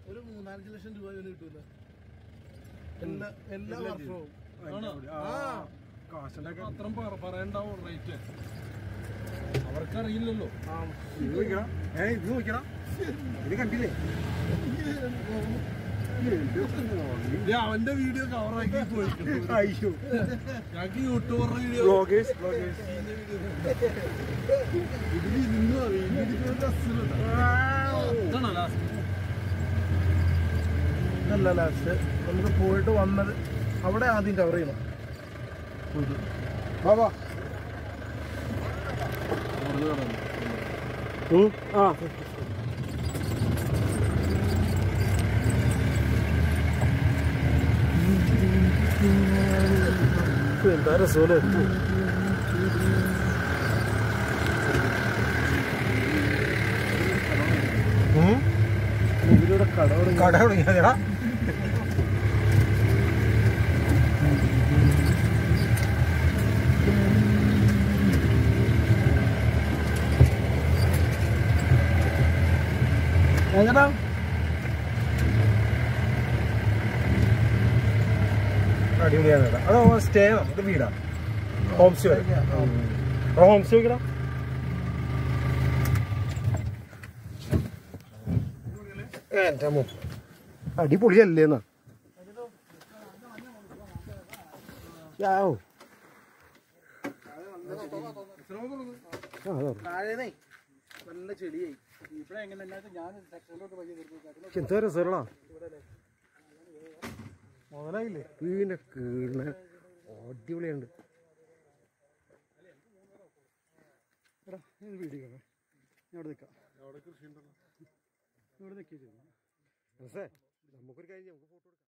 ഒരു മൂന്നാലഞ്ച് ലക്ഷം രൂപ ഇതിന് കിട്ടൂല എല്ലാ എല്ലാ വർഷവും ആണോ? ആ കാശിന്റെ അത്രയും പറ- പറയണ്ടാവും റേറ്റ് അവർക്കറിയില്ലല്ലോ ആ. ഇത് നോക്കണം ഏ ഇത് നോക്കണം ഇത് കണ്ടില്ലേ ഇത് അവന്റെ വീഡിയോ കവറാക്കി പോയിരിക്കുന്നു അയ്യോ ഞങ്ങൾക്ക് യൂട്യൂബറുടെ വീഡിയോ ബ്ലോഗേഴ്സ് ബ്ലോഗേഴ്സ് ഇതിൽ ഇരുന്ന് വീഡിയോ ഇതാണോ ലാസ്റ്റ് ഇതല്ല ലാസ്റ്റ് നമുക്ക് പോയിട്ട് വന്നത് അവിടെ ആദ്യം കവർ ചെയ്യണം ഇത്. വാ വാ ഉം, ആ ഇത് എന്താ രസമല്ലേ ഇതിലൂടെ കട തുടങ്ങി. കട തുടങ്ങിയതാ എങ്ങനാ അടിപൊളിയാണ് കേട്ടോ അതോ സ്റ്റേ ആണോ ഇത് വീടാ ഹോം സ്റ്റേ ഹോം സ്റ്റേ നോക്കിടാ എന്റെ മു അടിപൊളിയല്ലേന്നാ യാവൂ. ആ, അതാ. താഴേന്നേ നല്ല ചെടിയായി എന്താ രസമാ മുതലായില്ലേ വീടിന്റെ കീഴിന് അടിപൊളിയുണ്ട് എടാ ഇത് വീഡിയോ ഞാൻ അവിടെ നിൽക്കാം ഇവിടെ നിൽക്കില്ല നമുക്കൊരു കാര്യം ചെയ്യാം, നമുക്ക് ഫോട്ടോ എടുക്കാം